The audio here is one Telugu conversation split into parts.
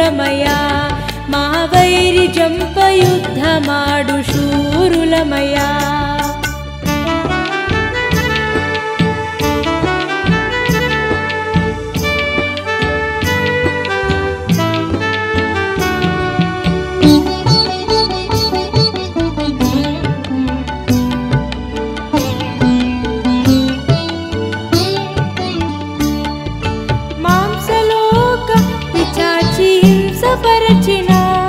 ಶೂರುಲಮಯ ಮಹಾವೈರಿ ಜಂಪ ಯುದ್ಧ ಮಾಡು ಶೂರುಲಮಯ మాంసలోక పిచాచి హింసపరచిన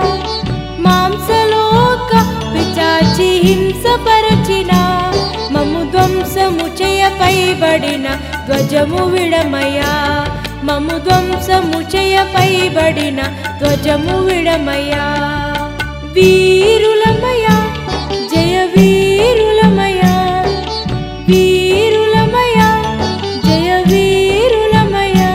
మాంసలోక పిచాచి హింసపరచిన మము ధ్వంసము చేయపైబడిన ధ్వజము విడమయా మము ధ్వంసము చేయపైబడిన ధ్వజము విడమయా వీరులమయా జయ వీరులమయా వీరులమయా జయ వీరులమయా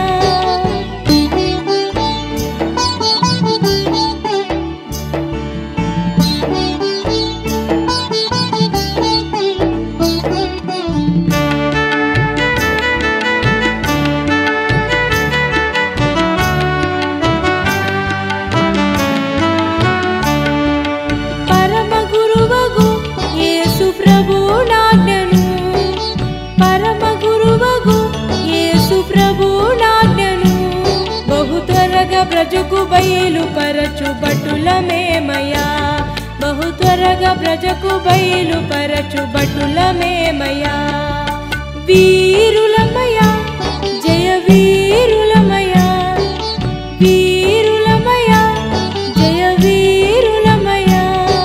పరమ గురువగు యేసు ప్రభు నాజ్ఞను పరమ గురువగు యేసు ప్రభు నాజ్ఞను బహు త్వరగా ప్రజకు బయలు పరచు బటులమేమయా బహు త్వరగా ప్రజకు బయలు పరచు బటులమేమయా వీరులమయా జయ వీరులమయా వీరులమయా జయ వీరులమయా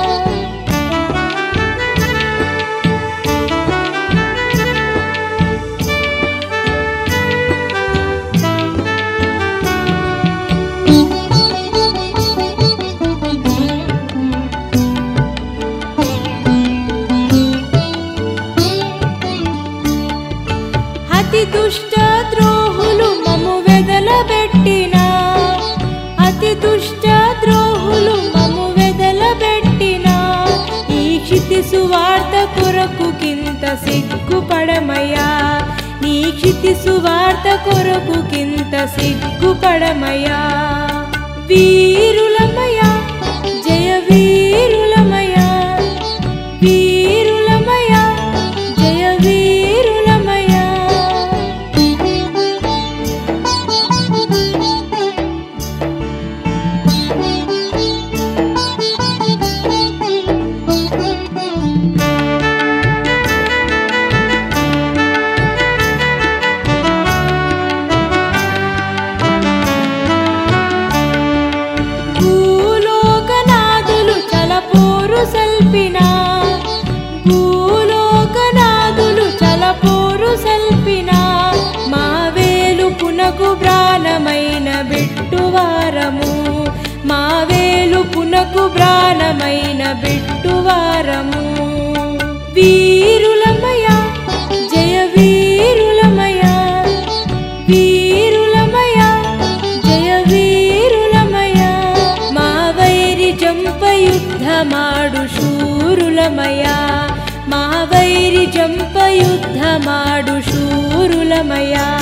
అతి దుష్ట ద్రోహులు మము వెదలబెట్టిన అతి దుష్ట ద్రోహులు మము వెదలబెట్టిన ఈ క్షితి సువార్త కొరకు కింత సిగ్గుపడమయ్యా నీ క్షితి సువార్త కొరకు కింత సిగ్గుపడమయ్యా వీరులమయా జయ వీరులమయా వీరులమయా జయ వీరులమయా భూలోకనాథులు చలపోరు సల్పిన భూలోకనాథులు చలపోరు సల్పిన మా వేలు పునకు ప్రాణమైన బిట్టువారము మా వేలు పునకు ప్రాణమైన బిట్టువారము వీరులమయా జయ వీరులమయా వీరులమయా జయ వీరులమయా మా వైరి జంప యుద్ధ ಮಾಡು ಶೂರುಲಮಯ ಮಹಾವೈರಿ ಜಂಪ ಯುದ್ಧ ಮಾಡು ಶೂರುಲಮಯ